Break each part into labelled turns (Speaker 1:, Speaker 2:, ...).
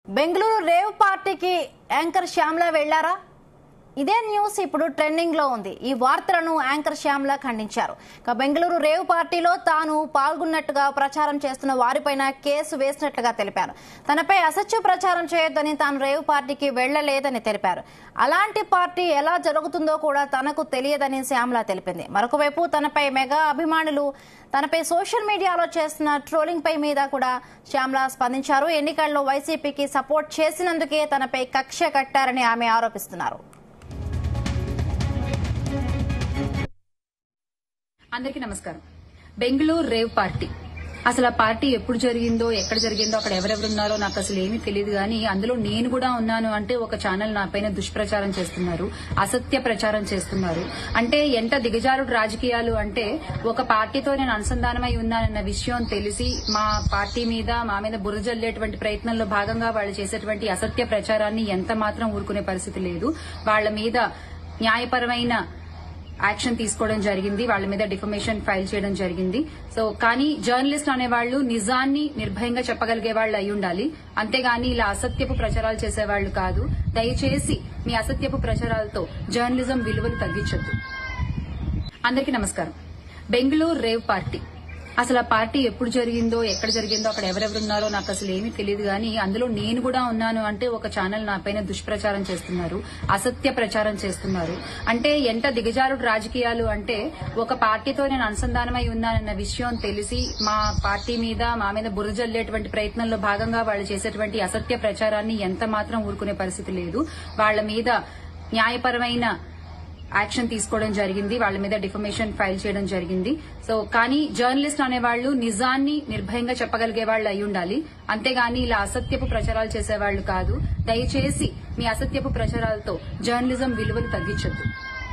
Speaker 1: Bengaluru rave పార్టీకి anchor Shyamala వెళ్లారా ఇదే న్యూస్ ఇప్పుడు ట్రెండింగ్ లో ఉంది ఈ వార్తలను యాంకర్ శ్యామ్ల ఖండించారు ఇక బెంగళూరు రేవ్ పార్టీలో తాను పాల్గొన్నట్టుగా ప్రచారం చేస్తున్న వారిపైన కేసు వేసినట్లుగా తెలిపారు తనపై అసత్య ప్రచారం చేయొద్దని తాను రేవ్ పార్టీకి వెళ్లలేదని తెలిపారు అలాంటి పార్టీ ఎలా జరుగుతుందో కూడా తనకు తెలియదని శ్యామ్ల తెలిపింది మరొక వైపు తనపై మెగా అభిమానులు తనపై సోషల్ మీడియాలో చేస్తున్న ట్రోలింగ్ పై మీద కూడా శ్యామ్ల స్పందించారు ఎన్నికల్లో వైసీపీకి సపోర్ట్ చేసినందుకే తనపై కక్ష కట్టారని ఆమె ఆరోపిస్తున్నారు
Speaker 2: అందరికీ నమస్కారం బెంగళూరు రేవ్ పార్టీ అసలు ఆ పార్టీ ఎప్పుడు జరిగిందో ఎక్కడ జరిగిందో అక్కడ ఎవరెవరున్నారో నాకు అసలు ఏమీ తెలియదు కానీ అందులో నేను కూడా ఉన్నాను అంటే ఒక ఛానల్ నా పైన దుష్ప్రచారం చేస్తున్నారు అసత్య ప్రచారం చేస్తున్నారు అంటే ఎంత దిగజారుడు రాజకీయాలు అంటే ఒక పార్టీతో నేను అనుసంధానమై ఉన్నానన్న విషయం తెలిసి మా పార్టీ మీద మా మీద బురద జల్లేటువంటి ప్రయత్నంలో భాగంగా వాళ్ళు చేసేటువంటి అసత్య ప్రచారాన్ని ఎంత మాత్రం ఊరుకునే పరిస్థితి లేదు వాళ్ళ మీద న్యాయపరమైన యాక్షన్ తీసుకోవడం జరిగింది వాళ్ళ మీద డిఫమేషన్ ఫైల్ చేయడం జరిగింది సో కానీ జర్నలిస్ట్ అనేవాళ్లు నిజాన్ని నిర్భయంగా చెప్పగలిగే వాళ్ళు అయి ఉండాలి అంతేగాని ఇలా అసత్యపు ప్రచారాలు చేసేవాళ్లు కాదు దయచేసి మీ అసత్యపు ప్రచారాలతో జర్నలిజం విలువలు తగ్గించొద్దు అందరికీ నమస్కారం బెంగళూరు రేవ్ పార్టీ అసలు ఆ పార్టీ ఎప్పుడు జరిగిందో ఎక్కడ జరిగిందో అక్కడ ఎవరెవరున్నారో నాకు అసలు ఏమీ తెలియదు కానీ అందులో నేను కూడా ఉన్నాను అంటే ఒక ఛానల్ నా పైన దుష్ప్రచారం చేస్తున్నారు అసత్య ప్రచారం చేస్తున్నారు అంటే ఎంత దిగజారుడు రాజకీయాలు అంటే ఒక పార్టీతో నేను అనుసంధానమై ఉన్నానన్న విషయం తెలిసి మా పార్టీ మీద మా మీద బురద జల్లేటువంటి ప్రయత్నంలో భాగంగా వాళ్ళు చేసేటువంటి అసత్య ప్రచారాన్ని ఎంత మాత్రం ఊరుకునే పరిస్థితి లేదు వాళ్ళ మీద న్యాయపరమైన యాక్షన్ తీసుకోవడం జరిగింది వాళ్ళ మీద డిఫమేషన్ ఫైల్ చేయడం జరిగింది సో కానీ జర్నలిస్ట్ అనేవాళ్లు నిజాన్ని నిర్భయంగా చెప్పగలిగే వాళ్ళు అయి ఉండాలి అంతేగాని ఇలా అసత్యపు ప్రచారాలు చేసేవాళ్లు కాదు దయచేసి మీ అసత్యపు ప్రచారాలతో జర్నలిజం విలువలు తగ్గించొద్దు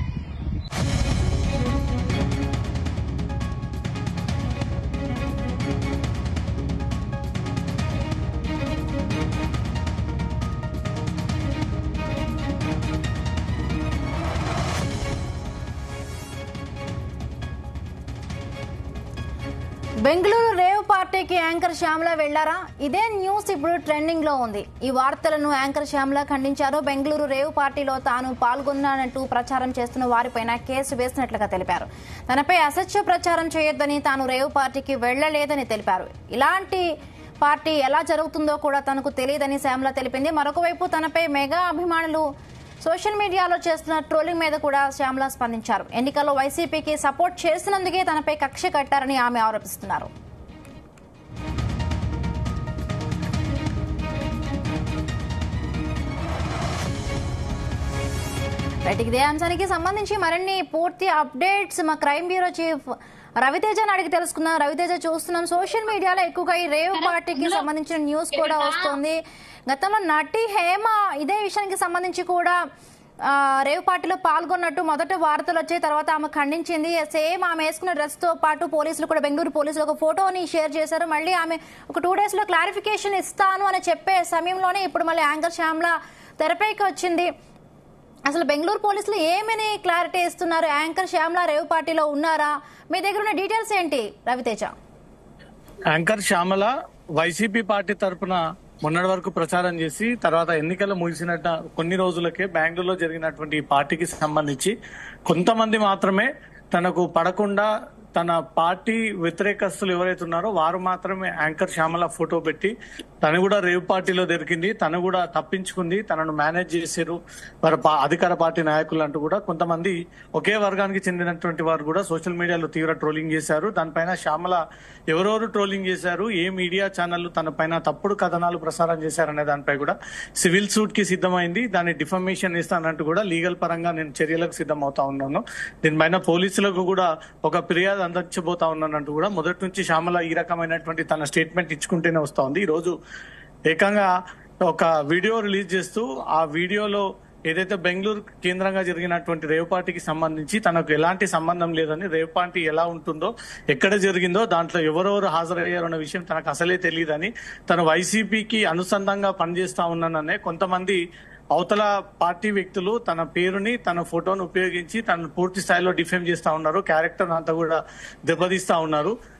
Speaker 1: బెంగళూరు రేవ్ పార్టీకి యాంకర్ శ్యామ్ల వెళ్లారా ఇదే న్యూస్ ఇప్పుడు ట్రెండింగ్ లో ఉంది ఈ వార్తలను యాంకర్ శ్యామ్ల ఖండించారు బెంగళూరు రేవ్ పార్టీలో తాను పాల్గొన్నానంటూ ప్రచారం చేస్తున్న వారిపైన కేసు వేసినట్లుగా తెలిపారు తనపై అసత్య ప్రచారం చేయొద్దని తాను రేవ్ పార్టీకి వెళ్లలేదని తెలిపారు ఇలాంటి పార్టీ ఎలా జరుగుతుందో కూడా తనకు తెలియదని శ్యామ్ల తెలిపింది మరొక వైపు తనపై మెగా అభిమానులు సోషల్ మీడియాలో చేస్తున్న ట్రోలింగ్ మీద కూడా శ్యామ్ల స్పందించారు ఎన్నికల్లో వైసీపీకి సపోర్ట్ చేసినందుకే తనపై కక్ష కట్టారని ఆమె ఆరోపిస్తున్నారు రైట్ ఇదే అంశానికి సంబంధించి మరిన్ని పూర్తి అప్డేట్స్ మా క్రైమ్ బ్యూరో చీఫ్ రవితేజని అడిగి తెలుసుకుందాం రవితేజ చూస్తున్నాం సోషల్ మీడియాలో ఎక్కువగా ఈ రేవ్ పార్టీకి సంబంధించిన న్యూస్ కూడా వస్తుంది గతంలో నటి హేమ ఇదే విషయానికి సంబంధించి కూడా ఆ, రేవ్ పార్టీలో పాల్గొన్నట్టు మొదట వార్తలు వచ్చాయి తర్వాత ఆమె ఖండించింది సేమ్ ఆమె వేసుకున్న డ్రెస్ తో పాటు పోలీసులు కూడా బెంగళూరు పోలీసులు ఒక ఫోటోని షేర్ చేశారు మళ్ళీ ఆమె ఒక టూ డేస్ లో క్లారిఫికేషన్ ఇస్తాను అని చెప్పే సమయంలోనే ఇప్పుడు మళ్ళీ యాంకర్ శ్యామ్ల తెరపైకి వచ్చింది అసలు బెంగళూరు పోలీసులు ఏమని క్లారిటీ ఇస్తున్నారు యాంకర్ శ్యామ్ల రేవ్ పార్టీలో ఉన్నారా మీ దగ్గర ఉన్న డీటెయిల్స్ ఏంటి Raviteja
Speaker 3: anchor Shyamala YCP party తరపున మొన్నటి వరకు ప్రచారం చేసి తర్వాత ఎన్నికలు ముగిసినట్ట కొన్ని రోజులకే బెంగళూరులో జరిగినటువంటి ఈ పార్టీకి సంబంధించి కొంతమంది మాత్రమే తనకు పడకుండా తన పార్టీ వ్యతిరేకస్తులు ఎవరైతే ఉన్నారో వారు మాత్రమే యాంకర్ శ్యామల ఫోటో పెట్టి తను కూడా రేవ్ పార్టీలో దొరికింది తను కూడా తప్పించుకుంది తనను మేనేజ్ చేశారు వారి పా- అధికార పార్టీ నాయకులు అంటూ కూడా కొంతమంది ఒకే వర్గానికి చెందినటువంటి వారు కూడా సోషల్ మీడియాలో తీవ్ర ట్రోలింగ్ చేశారు దానిపైన శ్యామల ఎవరెవరు ట్రోలింగ్ చేశారు ఏ మీడియా ఛానళ్లు తన పైన తప్పుడు కథనాలు ప్రసారం చేశారనే దానిపై కూడా సివిల్ సూట్ కి సిద్ధమైంది దాన్ని డిఫర్మేషన్ ఇస్తానంటూ కూడా లీగల్ పరంగా నేను చర్యలకు సిద్ధం అవుతా ఉన్నాను దీనిపైన పోలీసులకు కూడా ఒక ఫిర్యాదు అందించబోతా ఉన్నానంటూ కూడా మొదటి నుంచి శ్యామల ఈ రకమైనటువంటి తన స్టేట్మెంట్ ఇచ్చుకుంటూనే వస్తా ఉంది ఈ రోజు ఏకంగా ఒక వీడియో రిలీజ్ చేస్తూ ఆ వీడియోలో ఏదైతే బెంగళూరు కేంద్రంగా జరిగినటువంటి రేవ్ పార్టీకి సంబంధించి తనకు ఎలాంటి సంబంధం లేదని రేవ్ పార్టీ ఎలా ఉంటుందో ఎక్కడ జరిగిందో దాంట్లో ఎవరెవరు హాజరయ్యారు అన్న విషయం తనకు అసలే తెలియదని తను వైసీపీకి అనుసంధానంగా పనిచేస్తా ఉన్నాననే కొంతమంది అవతల పార్టీ వ్యక్తులు తన పేరుని తన ఫోటోను ఉపయోగించి తనను పూర్తి స్థాయిలో డిఫేమ్ చేస్తా ఉన్నారు క్యారెక్టర్ అంతా కూడా దెబ్బతీస్తా ఉన్నారు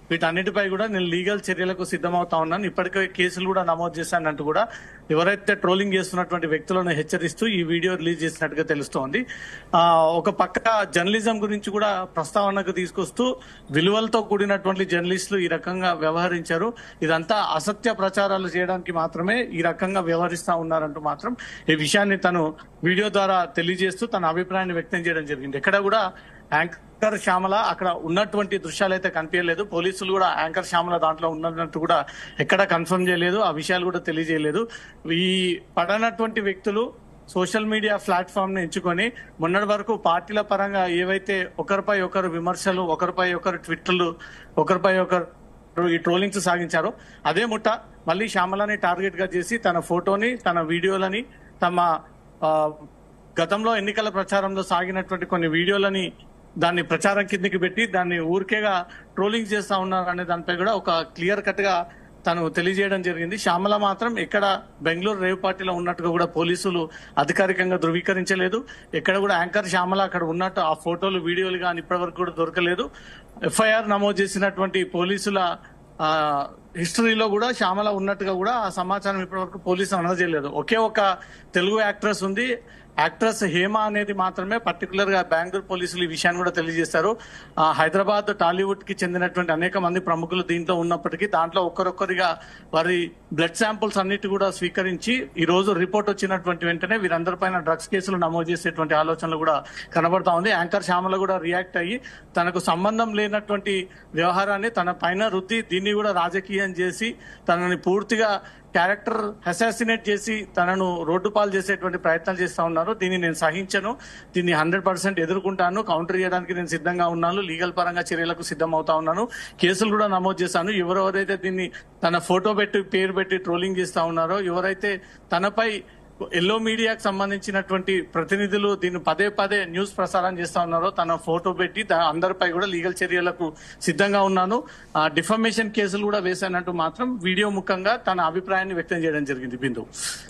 Speaker 3: వీటన్నిటిపై కూడా నేను లీగల్ చర్యలకు సిద్ధమవుతా ఉన్నాను ఇప్పటికే కేసులు కూడా నమోదు చేశానంటూ కూడా ఎవరైతే ట్రోలింగ్ చేస్తున్నటువంటి వ్యక్తులను హెచ్చరిస్తూ ఈ వీడియో రిలీజ్ చేసినట్టుగా తెలుస్తోంది ఆ, ఒక పక్క జర్నలిజం గురించి కూడా ప్రస్తావనకు తీసుకొస్తూ విలువలతో కూడినటువంటి జర్నలిస్టులు ఈ రకంగా వ్యవహరించారు ఇదంతా అసత్య ప్రచారాలు చేయడానికి మాత్రమే ఈ రకంగా వ్యవహరిస్తా ఉన్నారంటూ మాత్రం ఈ విషయాన్ని తను వీడియో ద్వారా తెలియజేస్తూ తన అభిప్రాయాన్ని వ్యక్తం చేయడం జరిగింది ఎక్కడ కూడా యాంకర్ శ్యామల అక్కడ ఉన్నటువంటి దృశ్యాలు అయితే కనిపించలేదు పోలీసులు కూడా యాంకర్ శ్యామల దాంట్లో ఉన్నట్టు కూడా ఎక్కడ కన్ఫర్మ్ చేయలేదు ఆ విషయాలు కూడా తెలియజేయలేదు ఈ పడనటువంటి వ్యక్తులు సోషల్ మీడియా ప్లాట్ఫామ్ ని ఎంచుకొని మొన్నటి వరకు పార్టీల పరంగా ఏవైతే ఒకరిపై ఒకరు విమర్శలు ఒకరిపై ఒకరు ట్విట్టర్లు ఒకరిపై ఒకరు ఈ ట్రోలింగ్స్ సాగించారో అదే ముఠ మళ్ళీ శ్యామలని టార్గెట్ గా చేసి తన ఫోటోని తన వీడియోలని తమ ఆ, గతంలో ఎన్నికల ప్రచారంలో సాగినటువంటి కొన్ని వీడియోలని దాన్ని ప్రచారం కిందకి పెట్టి దాన్ని ఊరికేగా ట్రోలింగ్ చేస్తా ఉన్నారు అనే దానిపై కూడా ఒక క్లియర్ కట్ గా తను తెలియజేయడం జరిగింది శ్యామల మాత్రం ఎక్కడ బెంగళూరు రేవ్ పార్టీలో ఉన్నట్టుగా కూడా పోలీసులు అధికారికంగా ధృవీకరించలేదు ఎక్కడ కూడా యాంకర్ శ్యామల అక్కడ ఉన్నట్టు ఆ ఫోటోలు వీడియోలు కానీ ఇప్పటివరకు కూడా దొరకలేదు ఎఫ్ఐఆర్ నమోదు చేసినటువంటి పోలీసుల ఆ హిస్టరీలో కూడా శ్యామల ఉన్నట్టుగా కూడా ఆ సమాచారం ఇప్పటివరకు పోలీసులు అందజేయలేదు ఒకే ఒక తెలుగు యాక్ట్రెస్ ఉంది యాక్ట్రెస్ హేమ అనేది మాత్రమే పర్టికులర్ గా బెంగళూరు పోలీసులు ఈ విషయాన్ని కూడా తెలియజేశారు ఆ, హైదరాబాద్ టాలీవుడ్ కి చెందినటువంటి అనేక మంది ప్రముఖులు దీంట్లో ఉన్నప్పటికీ దాంట్లో ఒక్కరొక్కరిగా వారి బ్లడ్ శాంపుల్స్ అన్నిటి కూడా స్వీకరించి ఈ రోజు రిపోర్ట్ వచ్చినటువంటి వెంటనే వీరందరిపైన డ్రగ్స్ కేసులు నమోదు చేసేటువంటి ఆలోచనలు కూడా కనబడతా ఉంది యాంకర్ శ్యామల కూడా రియాక్ట్ అయ్యి తనకు సంబంధం లేనటువంటి వ్యవహారాన్ని తన పైన రుద్ది దీన్ని కూడా రాజకీయం చేసి తనని పూర్తిగా క్యారెక్టర్ అసాసినేట్ చేసి తనను రోడ్డు పాలు చేసేటువంటి ప్రయత్నాలు చేస్తా ఉన్నారు దీన్ని నేను సహించను దీన్ని హండ్రెడ్ పర్సెంట్ ఎదుర్కొంటాను కౌంటర్ చేయడానికి నేను సిద్ధంగా ఉన్నాను లీగల్ పరంగా చర్యలకు సిద్ధం అవుతా ఉన్నాను కేసులు కూడా నమోదు చేశాను ఎవరెవరైతే దీన్ని తన ఫోటో పెట్టి పేరు పెట్టి ట్రోలింగ్ చేస్తా ఉన్నారో ఎవరైతే తనపై ఎల్లో మీడియాకు సంబంధించినటువంటి ప్రతినిధులు దీన్ని పదే పదే న్యూస్ ప్రసారం చేస్తా ఉన్నారో తన ఫోటో పెట్టి దా- అందరిపై కూడా లీగల్ చర్యలకు సిద్ధంగా ఉన్నాను డిఫర్మేషన్ కేసులు కూడా వేశానంటూ మాత్రం వీడియో ముఖంగా తన అభిప్రాయాన్ని వ్యక్తం చేయడం జరిగింది Bindu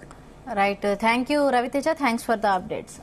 Speaker 1: right thank you Raviteja thanks for the updates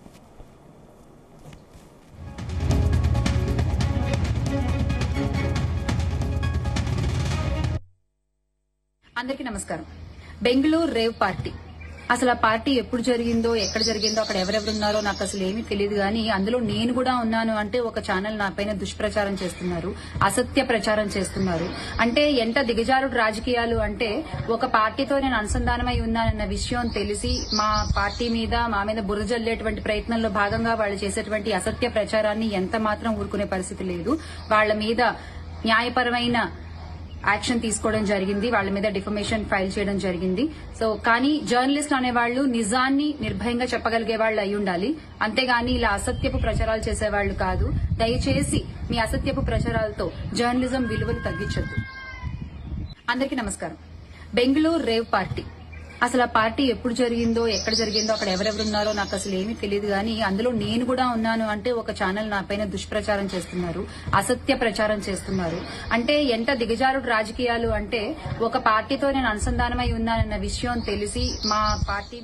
Speaker 2: అందరికీ నమస్కారం బెంగళూరు రేవ్ పార్టీ అసలు ఆ పార్టీ ఎప్పుడు జరిగిందో ఎక్కడ జరిగిందో అక్కడ ఎవరెవరున్నారో నాకు అసలు ఏమీ తెలియదు కానీ అందులో నేను కూడా ఉన్నాను అంటే ఒక ఛానల్ నా పైన దుష్ప్రచారం చేస్తున్నారు అసత్య ప్రచారం చేస్తున్నారు అంటే ఎంత దిగజారుడు రాజకీయాలు అంటే ఒక పార్టీతో నేను అనుసంధానమై ఉన్నానన్న విషయం తెలిసి మా పార్టీ మీద మా మీద బురద జల్లేటువంటి ప్రయత్నంలో భాగంగా వాళ్ళు చేసేటువంటి అసత్య ప్రచారాన్ని ఎంత మాత్రం ఊరుకునే పరిస్థితి లేదు వాళ్ళ మీద న్యాయపరమైన యాక్షన్ తీసుకోవడం జరిగింది వాళ్ళ మీద డిఫర్మేషన్ ఫైల్ చేయడం జరిగింది సో కానీ జర్నలిస్ట్ అనేవాళ్లు నిజాన్ని నిర్భయంగా చెప్పగలిగే వాళ్ళు అయి ఉండాలి అంతేగాని ఇలా అసత్యపు ప్రచారాలు చేసేవాళ్లు కాదు దయచేసి మీ అసత్యపు ప్రచారాలతో జర్నలిజం విలువలు తగ్గించొద్దు అందరికీ నమస్కారం బెంగళూరు రేవ్ పార్టీ అసలు ఆ పార్టీ ఎప్పుడు జరిగిందో ఎక్కడ జరిగిందో అక్కడ ఎవరెవరున్నారో నాకు అసలు ఏమీ తెలియదు కానీ అందులో నేను కూడా ఉన్నాను అంటే ఒక ఛానల్ నా పైన దుష్ప్రచారం చేస్తున్నారు అసత్య ప్రచారం చేస్తున్నారు అంటే ఎంత దిగజారుడు రాజకీయాలు అంటే ఒక పార్టీతో నేను అనుసంధానమై ఉన్నానన్న విషయం తెలిసి మా పార్టీ